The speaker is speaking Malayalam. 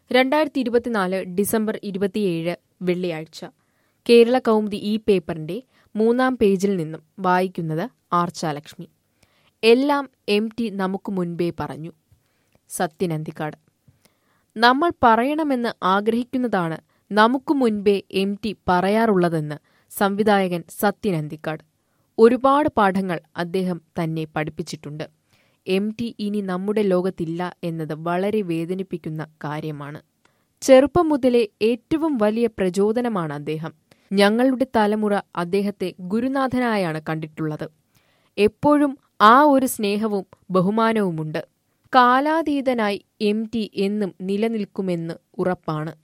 രണ്ടായിരത്തി ഇരുപത്തിനാല് ഡിസംബർ ഇരുപത്തിയേഴ് വെള്ളിയാഴ്ച കേരള കൗമുദി ഈ പേപ്പറിന്റെ മൂന്നാം പേജിൽ നിന്നും വായിക്കുന്നത് ആർച്ചാലക്ഷ്മി എല്ലാം എം ടി നമുക്ക് മുൻപേ പറഞ്ഞു സത്യനന്തിക്കാട് നമ്മൾ പറയണമെന്ന് ആഗ്രഹിക്കുന്നതാണ് നമുക്ക് മുൻപേ എം ടി പറയാറുള്ളതെന്ന് സംവിധായകൻ സത്യനന്തിക്കാട് ഒരുപാട് പാഠങ്ങൾ അദ്ദേഹം തന്നെ പഠിപ്പിച്ചിട്ടുണ്ട് എം ടി ഇനി നമ്മുടെ ലോകത്തില്ല എന്നത് വളരെ വേദനിപ്പിക്കുന്ന കാര്യമാണ് ചെറുപ്പം മുതലേ ഏറ്റവും വലിയ പ്രചോദനമാണ് അദ്ദേഹം ഞങ്ങളുടെ തലമുറ അദ്ദേഹത്തെ ഗുരുനാഥനായാണ് കണ്ടിട്ടുള്ളത് എപ്പോഴും ആ ഒരു സ്നേഹവും ബഹുമാനവുമുണ്ട് കാലാതീതനായി എം ടി എന്നും നിലനിൽക്കുമെന്ന് ഉറപ്പാണ്